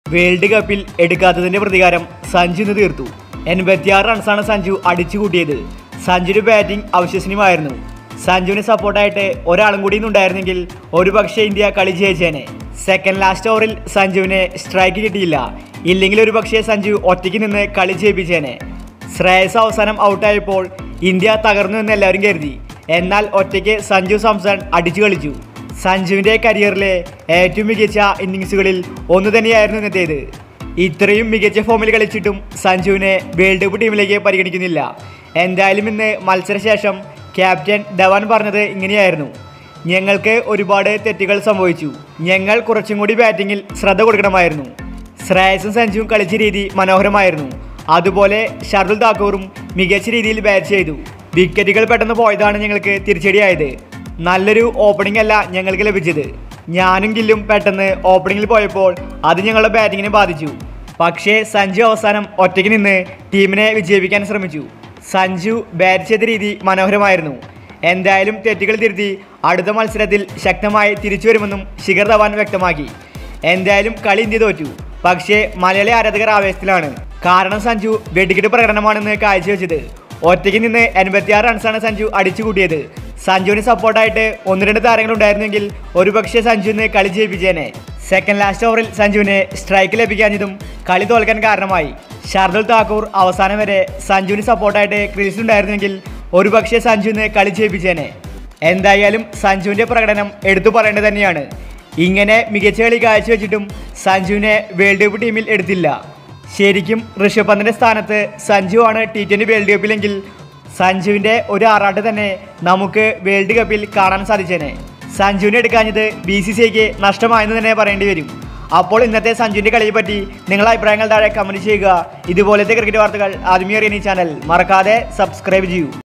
world കപ്പിൽ എടുക്കാത്തതിന്റെ പ്രതികാരം സഞ്ജു ഇന്ന് തീർത്തു എൺപത്തിയാറ് റൺസാണ് സഞ്ജു അടിച്ചു കൂട്ടിയത് സഞ്ജുവിന്റെ ബാറ്റിംഗ് അവിശ്വസനീയമായിരുന്നു സഞ്ജുവിന് സപ്പോർട്ടായിട്ട് ഒരാളും കൂടി ഉണ്ടായിരുന്നെങ്കിൽ ഒരു പക്ഷേ ഇന്ത്യ കളി ജയിച്ചേനെ സെക്കൻഡ് ലാസ്റ്റ് ഓവറിൽ സഞ്ജുവിന് സ്ട്രൈക്ക് കിട്ടിയില്ല ഇല്ലെങ്കിൽ ഒരു പക്ഷേ സഞ്ജു ഒറ്റയ്ക്ക് നിന്ന് കളി ജയിപ്പിച്ചേനെ ശ്രേയസ് അവസാനം ഔട്ടായപ്പോൾ ഇന്ത്യ തകർന്നു എന്ന് എല്ലാവരും കരുതി എന്നാൽ ഒറ്റയ്ക്ക് സഞ്ജു സാംസൺ അടിച്ചു കളിച്ചു സഞ്ജുവിൻ്റെ കരിയറിലെ ഏറ്റവും മികച്ച ഇന്നിങ്സുകളിൽ ഒന്ന് തന്നെയായിരുന്നു ഇന്നത്തേത് ഇത്രയും മികച്ച ഫോമിൽ കളിച്ചിട്ടും സഞ്ജുവിനെ വേൾഡ് കപ്പ് ടീമിലേക്ക് പരിഗണിക്കുന്നില്ല എന്തായാലും ഇന്ന് മത്സരശേഷം ക്യാപ്റ്റൻ ധവാൻ പറഞ്ഞത് ഇങ്ങനെയായിരുന്നു ഞങ്ങൾക്ക് ഒരുപാട് തെറ്റുകൾ സംഭവിച്ചു ഞങ്ങൾ കുറച്ചും കൂടി ബാറ്റിങ്ങിൽ ശ്രദ്ധ കൊടുക്കണമായിരുന്നു ശ്രേയസും സഞ്ജുവും കളിച്ച രീതി മനോഹരമായിരുന്നു അതുപോലെ ഷർദുൽ താക്കൂറും മികച്ച രീതിയിൽ ബാറ്റ് ചെയ്തു വിക്കറ്റുകൾ പെട്ടെന്ന് പോയതാണ് ഞങ്ങൾക്ക് തിരിച്ചടിയായത് നല്ലൊരു ഓപ്പണിംഗ് അല്ല ഞങ്ങൾക്ക് ലഭിച്ചത് ഞാനും ഗില്ലും പെട്ടെന്ന് ഓപ്പണിങ്ങിൽ പോയപ്പോൾ അത് ഞങ്ങളുടെ ബാറ്റിങ്ങിനെ ബാധിച്ചു പക്ഷേ സഞ്ജു അവസാനം ഒറ്റയ്ക്ക് നിന്ന് ടീമിനെ വിജയിപ്പിക്കാൻ ശ്രമിച്ചു സഞ്ജു ബാറ്റ് ചെയ്ത രീതി മനോഹരമായിരുന്നു എന്തായാലും തെറ്റുകൾ തിരുത്തി അടുത്ത മത്സരത്തിൽ ശക്തമായി തിരിച്ചു വരുമെന്നും ശിഖർ ധവാൻ വ്യക്തമാക്കി എന്തായാലും കളി ഇന്ത്യ തോറ്റു പക്ഷേ മലയാളി ആരാധകർ ആവേശത്തിലാണ് കാരണം സഞ്ജു വെടിക്കെട്ട് പ്രകടനമാണെന്ന് കാഴ്ചവെച്ചത് ഒറ്റയ്ക്ക് നിന്ന് എൺപത്തിയാറ് റൺസാണ് സഞ്ജു അടിച്ചു കൂട്ടിയത് സഞ്ജുവിന് സപ്പോർട്ടായിട്ട് ഒന്ന് രണ്ട് താരങ്ങൾ ഉണ്ടായിരുന്നെങ്കിൽ ഒരുപക്ഷെ സഞ്ജുവിന് കളി ജയിപ്പിച്ചേനെ സെക്കൻഡ് ലാസ്റ്റ് ഓവറിൽ സഞ്ജുവിന് സ്ട്രൈക്ക് ലഭിക്കാഞ്ഞതും കളി തോൽക്കാൻ കാരണമായി ഷാർദുൽ താക്കൂർ അവസാനം വരെ സഞ്ജുവിന് സപ്പോർട്ടായിട്ട് ക്രീസിലുണ്ടായിരുന്നെങ്കിൽ ഒരുപക്ഷെ സഞ്ജുവിന് കളി ജയിപ്പിച്ചേനെ എന്തായാലും സഞ്ജുവിൻ്റെ പ്രകടനം എടുത്തു പറയേണ്ടത് തന്നെയാണ് ഇങ്ങനെ മികച്ച കളി കാഴ്ചവെച്ചിട്ടും സഞ്ജുവിനെ വേൾഡ് കപ്പ് ടീമിൽ എടുത്തില്ല ശരിക്കും ഋഷഭ് പന്തിൻ്റെ സ്ഥാനത്ത് സഞ്ജു ആണ് ടി ട്വൻ്റി വേൾഡ് കപ്പിലെങ്കിൽ സഞ്ജുവിൻ്റെ ഒരു ആറാട്ട് തന്നെ നമുക്ക് വേൾഡ് കപ്പിൽ കാണാൻ സാധിച്ചേനെ സഞ്ജുവിനെ എടുക്കാഞ്ഞത് ബി സി സി ഐക്ക് നഷ്ടമായെന്ന് തന്നെ പറയേണ്ടി വരും അപ്പോൾ ഇന്നത്തെ സഞ്ജുവിൻ്റെ കളിയെ പറ്റി നിങ്ങളുടെ അഭിപ്രായങ്ങൾ താഴെ കമൻറ്റ് ചെയ്യുക ഇതുപോലത്തെ ക്രിക്കറ്റ് വാർത്തകൾ ആദ്യമേ അറിയാൻ ഈ ചാനൽ മറക്കാതെ സബ്സ്ക്രൈബ് ചെയ്യൂ